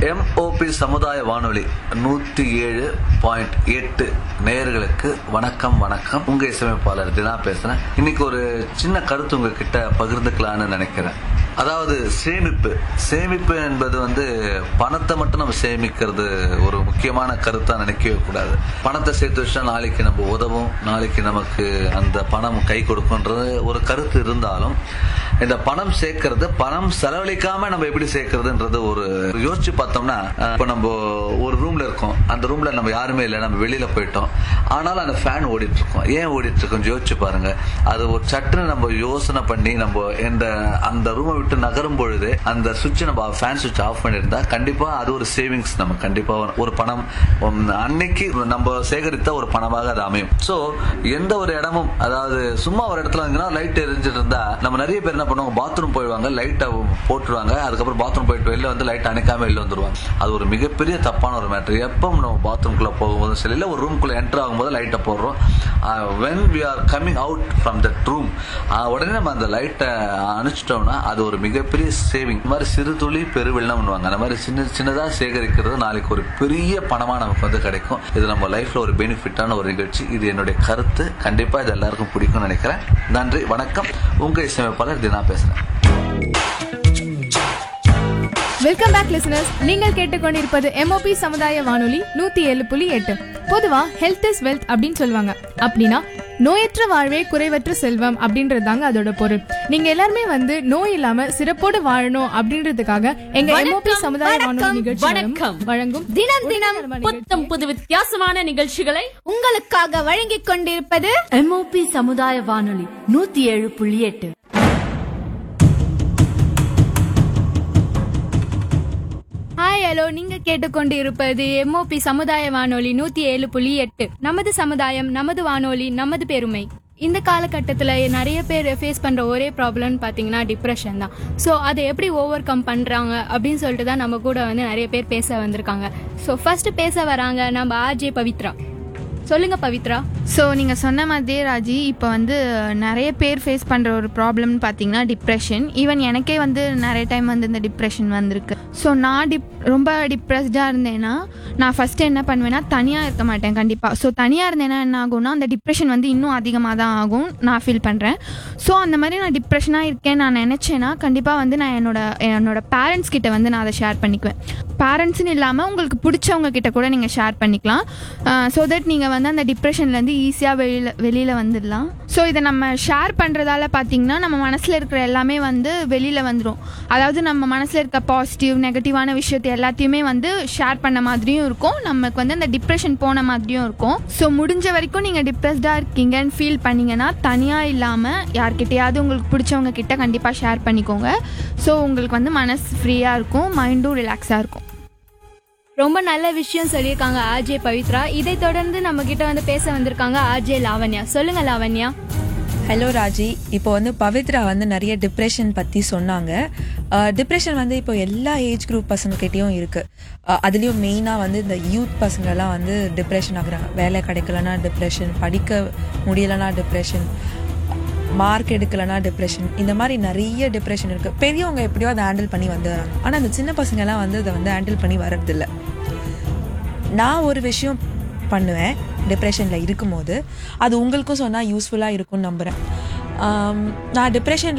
MOP சமுதாய வானொலி நூத்தி ஏழு பாயிண்ட் எட்டு நேயர்களுக்கு வணக்கம் வணக்கம் உங்க இசையமைப்பாளர் தினா பேசுறேன் இன்னைக்கு ஒரு சின்ன கருத்து உங்ககிட்ட பகிர்ந்துக்கலாம்னு நினைக்கிறேன் அதாவது சேமிப்பு சேமிப்பு என்பது வந்து பணத்தை மட்டும் நம்ம சேமிக்கிறது ஒரு முக்கியமான கருத்தா நினைக்கவே கூடாது பணத்தை சேர்த்து வச்சா நாளைக்கு நம்ம உதவும் நாளைக்கு நமக்கு அந்த பணம் கை கொடுக்கும்ன்றது ஒரு கருத்து இருந்தாலும் இந்த பணம் சேர்க்கறது பணம் செலவழிக்காம நம்ம எப்படி சேர்க்கறதுன்றது ஒரு யோசிச்சு பார்த்தோம்னா அஹ், இப்போ நம்ம ஒரு ரூம்ல இருக்கோம் அந்த ரூம்ல நம்ம யாருமே இல்லை நம்ம வெளியில போயிட்டோம் ஆனாலும் அந்த ஃபேன் ஓடிட்டு இருக்கோம் ஏன் ஓடிட்டு இருக்கோம் யோசிச்சு பாருங்க அது ஒரு சட்டுன்னு நம்ம யோசனை பண்ணி நம்ம இந்த அந்த ரூமை விட்டு நகரும் பொழுது அந்த சுவிட்ச் நம்ம ஃபேன் சுவிட்ச் ஆஃப் பண்ணியிருந்தா கண்டிப்பா அது ஒரு சேவிங்ஸ் நம்ம கண்டிப்பா ஒரு- ஒரு பணம் உம், அன்னைக்கு நம்ம சேகரித்த ஒரு பணமாக அது அமையும் சோ எந்த ஒரு இடமும் அதாவது சும்மா ஒரு இடத்துல வாங்கினா லைட் எரிஞ்சிட்டு இருந்தா நம்ம நிறைய பேர் என்ன பண்ணுவாங்க பாத்ரூம் போயிடுவாங்க லைட்டை போட்டுருவாங்க அதுக்கப்புறம் பாத்ரூம் போயிட்டு வெளில வந்து லைட் அணைக்காம வெளில வந்துருவாங்க அது ஒரு மிகப்பெரிய தப்பான ஒரு மேட்ரு எப்போ நம்ம பாத்ரூம்குள்ள போகும்போதும் சரி இல்லை ஒரு ரூம்குள்ள என்டர் ஆகும்போது லைட்டை போடுறோம் when we are coming out from that room உடனே நம்ம அந்த லைட்டை அணைச்சிட்டோம்னா அது ஒரு மிகப்பெரிய சேவிங் இந்த மாதிரி சிறு துளி பெருவெள்ளம் பண்ணுவாங்க அந்த மாதிரி சின்ன சின்னதா சேகரிக்கிறது நாளைக்கு ஒரு பெரிய பணமா நமக்கு வந்து கிடைக்கும் இது நம்ம லைஃப்ல ஒரு பெனிஃபிட்டான ஒரு நிகழ்ச்சி இது என்னுடைய கருத்து கண்டிப்பா இது எல்லாருக்கும் பிடிக்கும்னு நினைக்கிறேன் நன்றி வணக்கம் உங்க இசையமைப்பாளர் தினா பேசுறேன் வெல்கம் பேக் லிசனர்ஸ் நீங்கள் கேட்டுக்கொண்டிருப்பது எம்ஓபி சமுதாய வானொலி நூத்தி ஏழு புள்ளி எட்டு பொதுவா ஹெல்த் இஸ் வெல்த் அப்படின்னு சொல்லுவாங்க அப்படின்னா நோயற்ற வாழ்வே குறைவற்ற செல்வம் அப்படின்றது தாங்க அதோட பொருள் நீங்க எல்லாருமே வந்து நோய் இல்லாம சிறப்போடு வாழணும் அப்படின்றதுக்காக எங்க எம்ஓபி வணக்கம், சமுதாய வானொலி வணக்கம், நிகழ்ச்சி வணக்கம். வழங்கும் தினம் தினம் உடனடி நலமான புத்தம் புது வித்தியாசமான நிகழ்ச்சிகளை உங்களுக்காக வழங்கிக் கொண்டிருப்பது எம்ஓபி சமுதாய வானொலி நூத்தி ஏழு புள்ளி எட்டு ஹாய் ஹலோ நீங்க கேட்டுக்கொண்டு இருப்பது எம்ஓபி சமுதாய வானொலி நூத்தி ஏழு புள்ளி எட்டு நமது சமுதாயம் நமது வானொலி நமது பெருமை இந்த காலகட்டத்தில் நிறைய பேர் ஃபேஸ் பண்ணுற ஒரே ப்ராப்ளம்னு பார்த்தீங்கன்னா டிப்ரெஷன் தான் ஸோ அதை எப்படி ஓவர் கம் பண்ணுறாங்க அப்படின்னு சொல்லிட்டு தான் நம்ம கூட வந்து நிறைய பேர் பேச வந்திருக்காங்க ஸோ ஃபர்ஸ்ட் பேச வராங்க நம்ம ஆர்ஜே பவித்ரா சொல்லுங்க பவித்ரா ஸோ நீங்கள் சொன்ன மாதிரியே ராஜி இப்போ வந்து நிறைய பேர் ஃபேஸ் பண்ணுற ஒரு ப்ராப்ளம்னு பார்த்தீங்கன்னா டிப்ரெஷன் ஈவன் எனக்கே வந்து நிறைய டைம் வந்து இந்த டிப்ரெஷன் வந்திருக்கு ஸோ நான் டிப் ரொம்ப டிப்ரெஸ்டாக இருந்தேன்னா நான் ஃபஸ்ட்டு என்ன பண்ணுவேன்னா தனியாக இருக்க மாட்டேன் கண்டிப்பாக ஸோ தனியாக இருந்தேன்னா என்ன ஆகும்னா அந்த டிப்ரெஷன் வந்து இன்னும் அதிகமாக தான் ஆகும் நான் ஃபீல் பண்ணுறேன் ஸோ அந்த மாதிரி நான் டிப்ரெஷனாக இருக்கேன் நான் நினச்சேன்னா கண்டிப்பாக வந்து நான் என்னோட என்னோட பேரண்ட்ஸ் கிட்ட வந்து நான் அதை ஷேர் பண்ணிக்குவேன் பேரண்ட்ஸ்னு இல்லாமல் உங்களுக்கு பிடிச்சவங்க கிட்ட கூட நீங்கள் ஷேர் பண்ணிக்கலாம் ஸோ தட் நீங்கள் வந்து அந்த டிப்ரெஷன்லேருந்து ஈஸியாக வெளியில் வெளியில் வந்துடலாம் ஸோ இதை நம்ம ஷேர் பண்ணுறதால பார்த்தீங்கன்னா நம்ம மனசில் இருக்கிற எல்லாமே வந்து வெளியில் வந்துடும் அதாவது நம்ம மனசில் இருக்க பாசிட்டிவ் நெகட்டிவான விஷயத்தை எல்லாத்தையுமே வந்து ஷேர் பண்ண மாதிரியும் இருக்கும் நமக்கு வந்து அந்த டிப்ரெஷன் போன மாதிரியும் இருக்கும் ஸோ முடிஞ்ச வரைக்கும் நீங்கள் டிப்ரெஸ்டாக இருக்கீங்கன்னு ஃபீல் பண்ணீங்கன்னா தனியாக இல்லாமல் யார்கிட்டயாவது உங்களுக்கு பிடிச்சவங்க கிட்ட கண்டிப்பாக ஷேர் பண்ணிக்கோங்க ஸோ உங்களுக்கு வந்து மனசு ஃப்ரீயாக இருக்கும் மைண்டும் ரிலாக்ஸாக இருக்கும் ரொம்ப நல்ல விஷயம் சொல்லியிருக்காங்க ஆர்ஜே பவித்ரா இதை தொடர்ந்து நம்ம கிட்ட வந்து பேச வந்திருக்காங்க ஆர்ஜே லாவண்யா சொல்லுங்க லாவண்யா ஹலோ ராஜி இப்போ வந்து பவித்ரா வந்து நிறைய டிப்ரெஷன் பற்றி சொன்னாங்க டிப்ரெஷன் வந்து இப்போ எல்லா ஏஜ் குரூப் பசங்கக்கிட்டேயும் இருக்குது அதுலேயும் மெயினாக வந்து இந்த யூத் பசங்கெல்லாம் வந்து டிப்ரெஷன் ஆகுறாங்க வேலை கிடைக்கலனா டிப்ரெஷன் படிக்க முடியலனா டிப்ரெஷன் மார்க் எடுக்கலனா டிப்ரெஷன் இந்த மாதிரி நிறைய டிப்ரெஷன் இருக்குது பெரியவங்க எப்படியோ அதை ஹேண்டில் பண்ணி வந்துடுறாங்க ஆனால் அந்த சின்ன பசங்கெல்லாம் வந்து அதை வந்து ஹேண்டில் பண்ணி வர்றதில்ல நான் ஒரு விஷயம் பண்ணுவேன் டிப்ரெஷனில் இருக்கும்போது அது உங்களுக்கும் சொன்னால் யூஸ்ஃபுல்லாக இருக்கும்னு நம்புகிறேன் நான் டிப்ரெஷன்